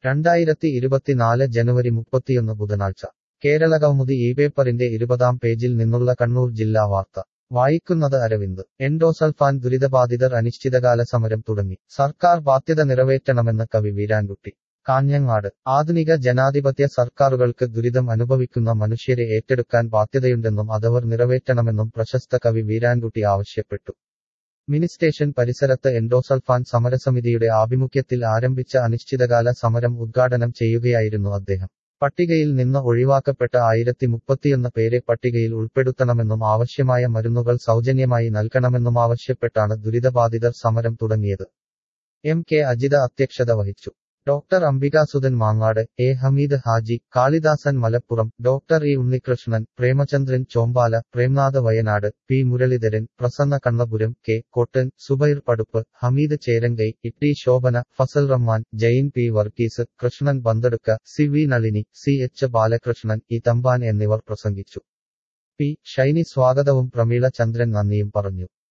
രണ്ടായിരത്തി ഇരുപത്തിനാല് ജനുവരി മുപ്പത്തിയൊന്ന് ബുധനാഴ്ച കേരളകൗമുദി ഈ പേപ്പറിന്റെ ഇരുപതാം പേജിൽ നിന്നുള്ള കണ്ണൂർ ജില്ലാ വാർത്ത വായിക്കുന്നത് അരവിന്ദ് എൻഡോസൾഫാൻ ദുരിതബാധിതർ അനിശ്ചിതകാല സമരം തുടങ്ങി സർക്കാർ ബാധ്യത നിറവേറ്റണമെന്ന് കവി വീരാൻകുട്ടി കാഞ്ഞങ്ങാട് ആധുനിക ജനാധിപത്യ സർക്കാരുകൾക്ക് ദുരിതം അനുഭവിക്കുന്ന മനുഷ്യരെ ഏറ്റെടുക്കാൻ ബാധ്യതയുണ്ടെന്നും അതവർ നിറവേറ്റണമെന്നും പ്രശസ്ത കവി വീരാൻകുട്ടി ആവശ്യപ്പെട്ടു മിനി സ്റ്റേഷൻ പരിസരത്ത് എൻഡോസൾഫാൻ സമരസമിതിയുടെ ആഭിമുഖ്യത്തിൽ ആരംഭിച്ച അനിശ്ചിതകാല സമരം ഉദ്ഘാടനം ചെയ്യുകയായിരുന്നു അദ്ദേഹം പട്ടികയിൽ നിന്ന് ഒഴിവാക്കപ്പെട്ട ആയിരത്തി മുപ്പത്തിയൊന്ന് പേരെ പട്ടികയിൽ ഉൾപ്പെടുത്തണമെന്നും ആവശ്യമായ മരുന്നുകൾ സൗജന്യമായി നൽകണമെന്നുമാവശ്യപ്പെട്ടാണ് ദുരിതബാധിതർ സമരം തുടങ്ങിയത് എം കെ അജിത അധ്യക്ഷത വഹിച്ചു doctor Ambikasudhan Mangad A Hameed Haji Kalidasan Malappuram doctor E Unnikrishnan Premachandran Chombala Premnath Wayanad P Muraleedharan Prasanna Kannapuram K Kottan Zubair Paduppu Hameed Cherankai Itty Shobhana Fazal Rahman Jain P Varghese Krishnan Bandadukka C V Nalini C H Balakrishnan E Thampan എന്നിവർ പ്രസംഗിച്ചു പി ഷൈനി സ്വാഗതവും പ്രമീള ചന്ദ്രൻ നന്ദിയും പറഞ്ഞു